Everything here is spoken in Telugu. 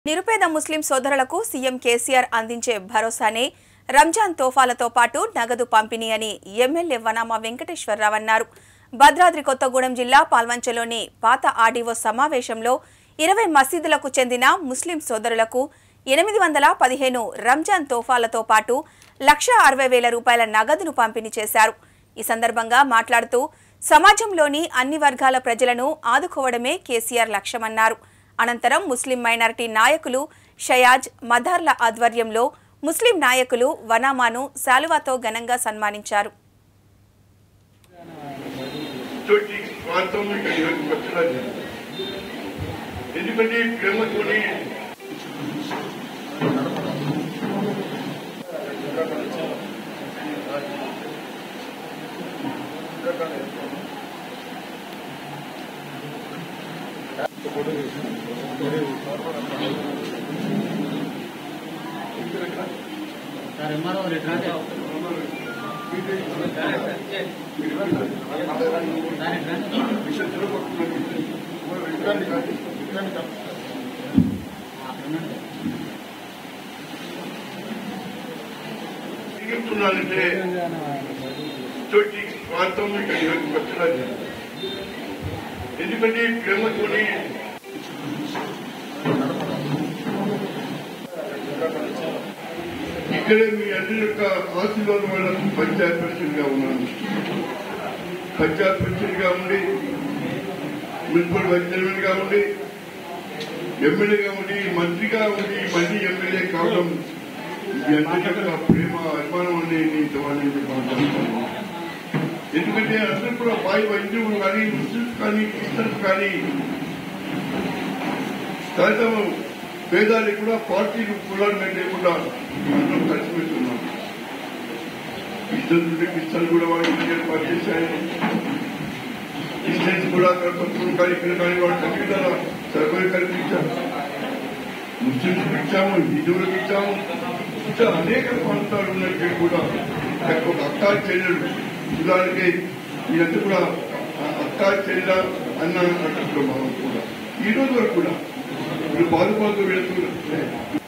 నిరుపేద ముస్లిం సోదరులకు సీఎం కేసీఆర్ అందించే భరోసానే రంజాన్ తోఫాలతో పాటు నగదు పంపిణీ అని ఎమ్మెల్యే వనామా వెంకటేశ్వరరావు అన్నారు భద్రాద్రి కొత్తగూడెం జిల్లా పాల్వంచలోని పాత ఆర్డీఓ సమావేశంలో ఇరవై మసీదులకు చెందిన ముస్లిం సోదరులకు ఎనిమిది వందల పదిహేను రంజాన్ తోఫాలతో పాటు లక్ష అరవై వేల రూపాయల నగదును పంపిణీ చేశారు ఈ సందర్భంగా మాట్లాడుతూ సమాజంలోని అన్ని వర్గాల ప్రజలను ఆదుకోవడమే కేసీఆర్ లక్ష్యమన్నారు అనంతరం ముస్లిం మైనారిటీ నాయకులు షయాజ్ మదార్ల ఆధ్వర్యంలో ముస్లిం నాయకులు వనామాను శాలువాతో ఘనంగా సన్మానించారు తోటి స్వార్థం ఇక్కడ ఈరోజు వచ్చినది ఎందుకంటే ప్రేమతోని సార్ ఎంఆర్ఓ రేటు రాదే సార్ ఇటు రండి. అక్కడ ఉండండి. చెప్తున్నానంటే తోటి స్వార్థం ఇక్కడ ఈరోజు వచ్చినది ఎందుకంటే ప్రేమతోని ఇక్కడే మీ అందరి యొక్క ఆశీర్వాదం వల్ల పంచాయత్ ప్రెసిడెంట్ గా ఉన్నాను పంచాయత్ ప్రెసిడెంట్ గా ఉండి మున్సిపల్ వైస్ చైర్మన్ గా ఉండి ఎమ్మెల్యేగా ఉండి మంత్రిగా ఉండి మళ్ళీ ఎమ్మెల్యే కావడం మీ అందరి యొక్క ప్రేమ అభిమానం అని నేను ఇవ్వాలని మాట్లాడుతున్నాను ఎందుకంటే అందరూ కూడా బాయి వైద్యులు కానీ ముస్లిమ్స్ కానీ క్రిస్టియన్స్ కానీ సహజం పేదాలు కూడా పార్టీలు కులాలు మేము లేకుండా అందరం కలిసి పెట్టున్నాం క్రిస్టియన్స్ ఉంటే క్రిస్టియన్ కూడా వాళ్ళు ఏర్పాటు చేశారు క్రిస్టియన్స్ కూడా అక్కడ కొంచెం కానీ ఇక్కడ కానీ వాళ్ళు తగ్గిన సర్వే కల్పించారు ముస్లింలకు ఇచ్చాము హిందువులకు ఇచ్చాము ఇంకా అనేక ప్రాంతాలు ఉన్నట్టు కూడా ఒక అక్కా చెల్లెలు ఉదాహరణకి మీరంతా కూడా అక్కా చెల్లెల అన్న అన్నట్టు మనం కూడా ఈ రోజు వరకు కూడా మీరు బాధపడుతూ వెళుతున్నారు